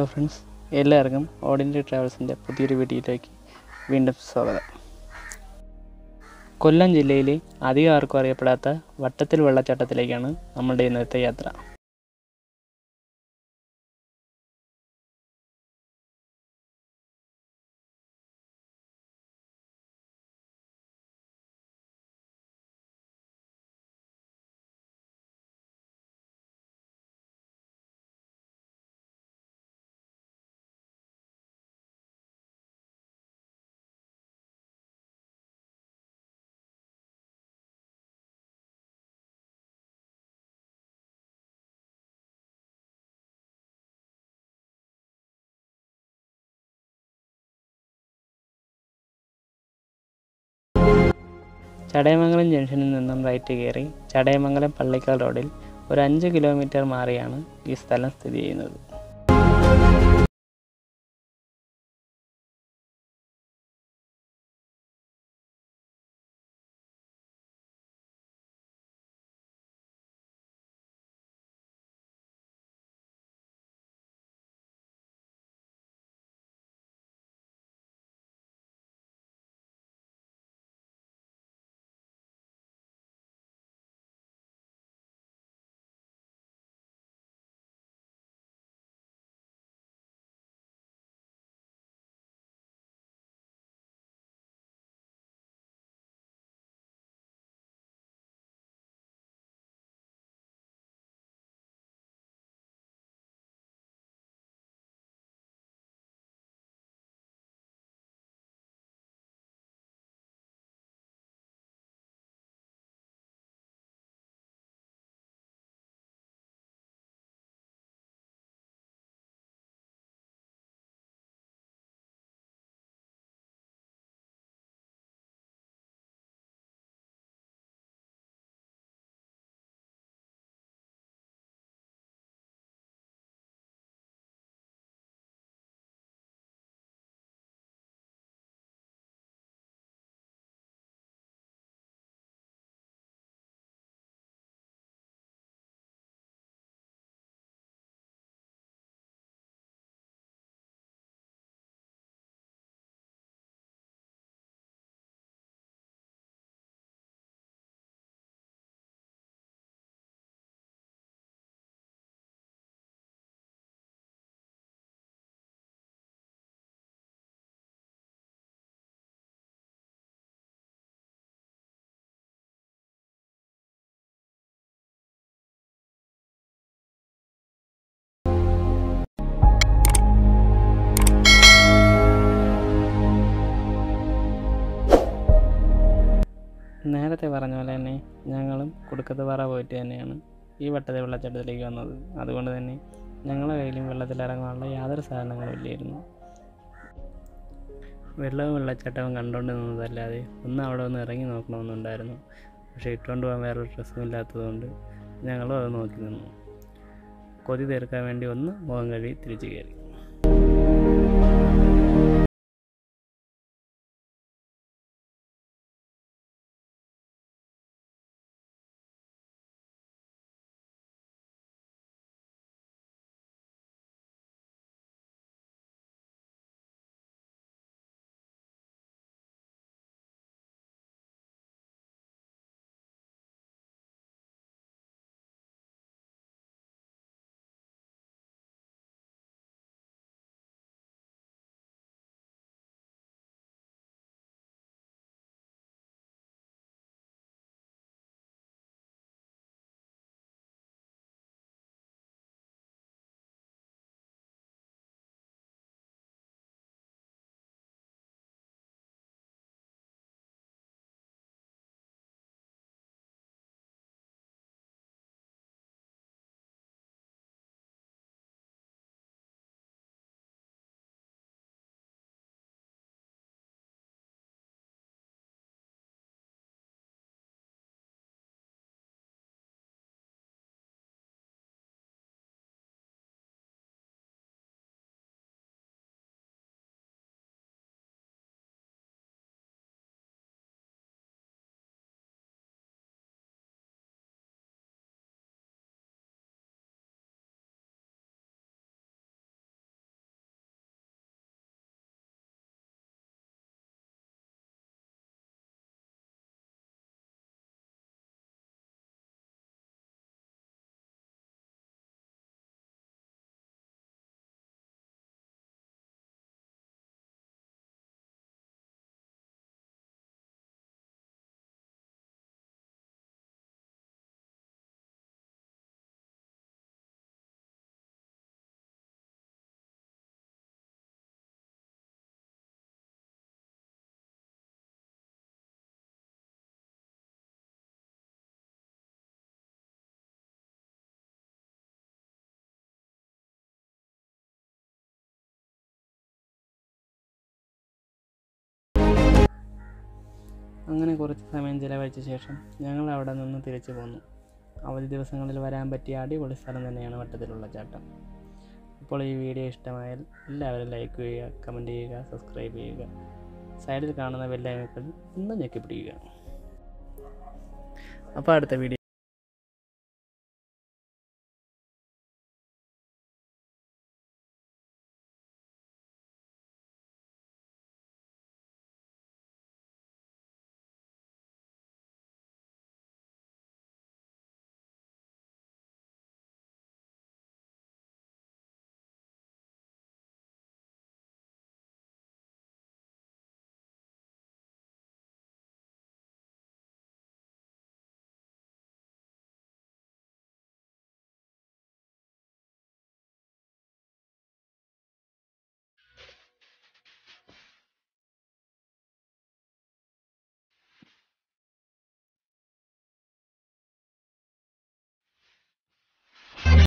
hello friends എല്ലാവർക്കും ordinary ട്രാവൽസിൻ്റെ പുതിയൊരു വീഡിയോയിലേക്ക് വീണ്ടും സ്വാഗതം കൊല്ലം ജില്ലയിലെ അധികം ആർക്കും അറിയപ്പെടാത്ത വട്ടത്തിൽ വെള്ളച്ചാട്ടത്തിലേക്കാണ് നമ്മളുടെ ഇന്നത്തെ യാത്ര ചടയമംഗലം ജംഗ്ഷനിൽ നിന്നും റൈറ്റ് കയറി ചടയമംഗലം പള്ളിക്കാൽ റോഡിൽ ഒരു അഞ്ച് കിലോമീറ്റർ മാറിയാണ് ഈ സ്ഥലം സ്ഥിതി ചെയ്യുന്നത് നേരത്തെ പറഞ്ഞ പോലെ തന്നെ ഞങ്ങളും കുടുക്കത്തുപാറ പോയിട്ട് തന്നെയാണ് ഈ വട്ടത്തെ വെള്ളച്ചാട്ടത്തിലേക്ക് വന്നത് അതുകൊണ്ട് തന്നെ ഞങ്ങളുടെ കയ്യിലും വെള്ളത്തിലിറങ്ങാനുള്ള യാതൊരു സാധനങ്ങളും ഇല്ലായിരുന്നു വെള്ളവും വെള്ളച്ചാട്ടവും കണ്ടുകൊണ്ട് നിന്നതല്ലാതെ ഒന്ന് അവിടെ ഒന്ന് ഇറങ്ങി നോക്കണമെന്നുണ്ടായിരുന്നു പക്ഷേ ഇട്ടുകൊണ്ട് പോകാൻ വേറൊരു ഡ്രസ്സും ഇല്ലാത്തതുകൊണ്ട് ഞങ്ങളും അത് നോക്കി നിന്നു കൊതി തീർക്കാൻ വേണ്ടി ഒന്ന് മുഖം കഴുകി തിരിച്ചു കയറി അങ്ങനെ കുറച്ച് സമയം ചിലവഴിച്ച ശേഷം ഞങ്ങൾ അവിടെ നിന്ന് തിരിച്ചു പോന്നു അവധി ദിവസങ്ങളിൽ വരാൻ പറ്റിയ അടിപൊളി സ്ഥലം തന്നെയാണ് വട്ടത്തിലുള്ള ചാട്ടം അപ്പോൾ ഈ വീഡിയോ ഇഷ്ടമായാൽ എല്ലാവരും ലൈക്ക് ചെയ്യുക കമൻറ്റ് ചെയ്യുക സബ്സ്ക്രൈബ് ചെയ്യുക സൈഡിൽ കാണുന്ന ബെല്ലൈക്കൺ ഒന്ന് ഞെക്കി പിടിക്കുക അപ്പോൾ അടുത്ത വീഡിയോ